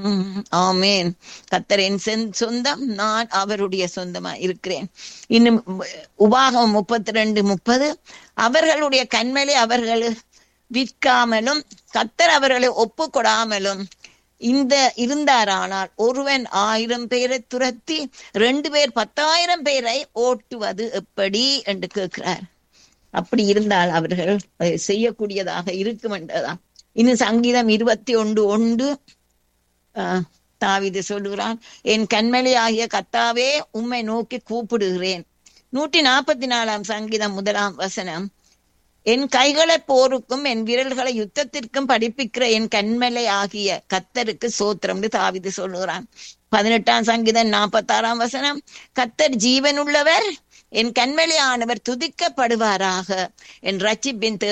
ம், ஆமென் கத்தர் என் செந்- சொந்தம் நான் அவருடைய சொந்தமா இருக்கிறேன் இன்னும் உபாகம் முப்பத்தி ரெண்டு முப்பது அவர்களுடைய கண்மலை அவர்கள் விற்காமலும் கத்தர் அவர்களை ஒப்பு கொடாமலும் இந்த இருந்தாரானால் ஒருவன் ஆயிரம் பேரை துரத்தி ரெண்டு பேர் பத்தாயிரம் பேரை ஓட்டுவது எப்படி என்று கேட்கிறார் அப்படி இருந்தால் அவர்கள் அதை செய்யக்கூடியதாக இருக்கும் என்றுதான் இன்னும் சங்கீதம் இருபத்தி ஒன்று ஒன்று ஆஹ், தாவீது சொல்லுகிறான் என் கண்மலை ஆகிய கத்தாவே உம்மை நோக்கி கூப்பிடுகிறேன் நூற்றி நாற்பத்தி நாலாம் சங்கீதம் முதலாம் வசனம் என் கைகளை போருக்கும் என் விரல்களை யுத்தத்திற்கும் படிப்பிக்கிற என் கண்மலை ஆகிய கத்தருக்கு சோத்திரம்னு தாவிது சொல்லுகிறான் பதினெட்டாம் சங்கீதம் நாற்பத்தாறாம் வசனம் கத்தர் ஜீவனுள்ளவர் என் கண்மலையானவர் துதிக்கப்படுவாராக என் ரட்சிப்பின்